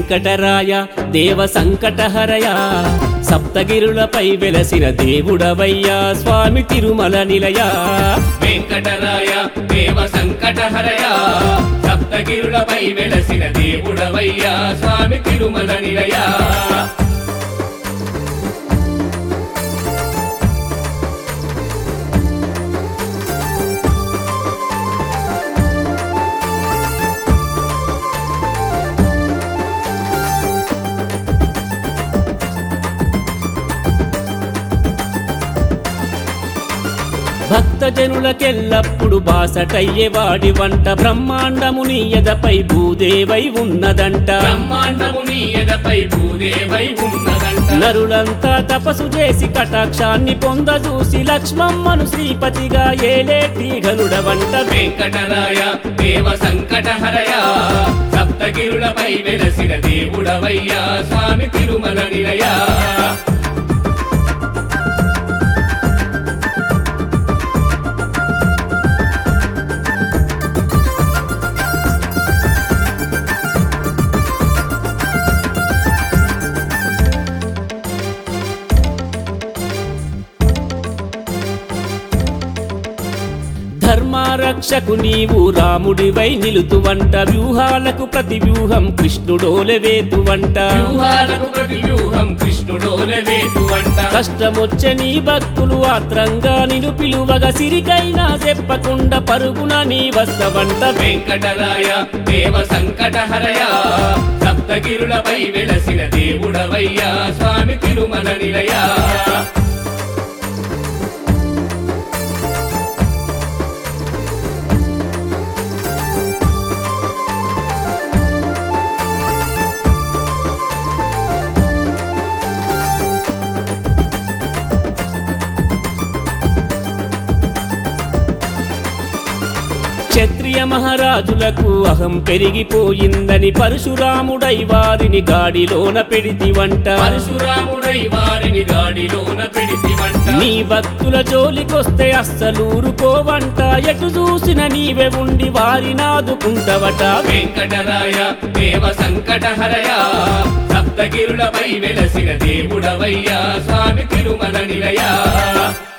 వెంకటరాయ దేవ సంకటహరయ సప్తగిరులపై వెలసిన దేవుడవయ్యా స్వామి తిరుమల నిలయ వెంకటరాయ దేవ సంకటహరయ సప్తగిరులపై వెలసిన దేవుడవయ్యా స్వామి తిరుమల నిలయ భక్తజనులకెల్లప్పుడు బాసటయ్యే వాడి వంట బ్రహ్మాండము నీ ఎదపై భూదేవై ఉన్నదంట బ్రహ్మాండము నీ ఎదపై భూదేవై ఉన్నదంట నరులంతా తపసు చేసి కటాక్షాన్ని పొందజూసి లక్ష్మమ్మను శ్రీపతిగా ఏలేటి గరుడవంట వెంకటరాయ దేవ సంకటహరయ సప్తగిరులపై వెలసిన దేవుడవయ్యా స్వామి తిరుమల నిలయ ధర్మారక్షకు నీవు రాముడివై నిలుతువంట వ్యూహాలకు ప్రతి వ్యూహం కృష్ణుడోలె వేతువంట వ్యూహాలకు ప్రతి వ్యూహం కృష్ణుడోలే వేటువంట కష్టమొచ్చే నీ భక్తులు ఆత్రంగా నిను పిలువగా సిరికైనా చెప్పకుండా పరుగున నీ వస్తవంట వెంకటరాయ దేవ సంకటహరయ సప్తగిరులపై వెలసిన దేవుడవయ్యా స్వామి తిరుమల నిలయ క్షత్రియ మహారాజులకు అహం పెరిగిపోయిందని పరశురాముడై వారిని గాడిలోన పెడితివంట పరశురాముడై వారిని గాడిలోన పెడితివంట నీ భక్తుల జోలికొస్తే అస్సలూరుకోవంట ఎటు చూసిన నీవే ఉండి వారినాదుకుంటవట వెంకటరాయ దేవ సంకటహరయ సప్తగిరులపై వెలసిన దేవుడవయ్యా స్వామి తిరుమల నిలయ